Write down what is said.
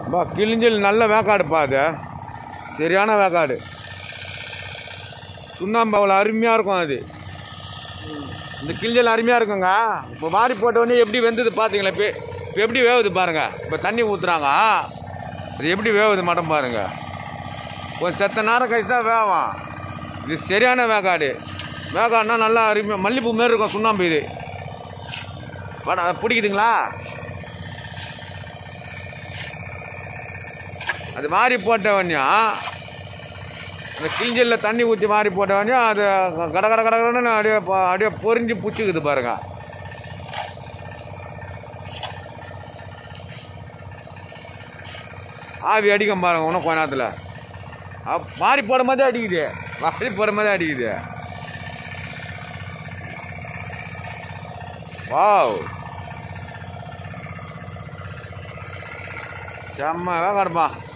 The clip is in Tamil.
பா கிழிஞ்சல் நல்ல வேக்காடுப்பா அது சரியான வேக்காடு சுண்ணாம்பு அவ்வளோ அருமையாக இருக்கும் அது இந்த கிழிஞ்சல் அருமையாக இருக்குங்க இப்போ மாறி போட்ட உடனே எப்படி வெந்தது பார்த்தீங்களா இப்போ இப்போ எப்படி வேவுது பாருங்க இப்போ தண்ணி ஊற்றுறாங்க அது எப்படி வேவுது மட்டும் பாருங்க கொஞ்சம் செத்த நேரம் கழிச்சு தான் வேவாம் இது சரியான வேக்காடு வேக்காடுனா நல்லா அருமையாக மல்லிப்பூ மாரி இருக்கும் சுண்ணாம்பு இது வட பிடிக்குதுங்களா அது மாறி போட்டவனையும் அந்த கிழிஞ்சலில் தண்ணி ஊற்றி மாறி போட்டவனையும் அது கட கட கட கடன்னு அப்படியே ப- அப்படியே பொறிஞ்சு பிடிச்சிக்குது பாருங்க ஆவி அடிக்கும் பாருங்க இன்னும் கொஞ்ச நேரத்தில் அப் மாறி போடும் போதே அடிக்குது மாறி போடும் போதே அடிக்குது வாவ் செம்ம வேகாடுப்பா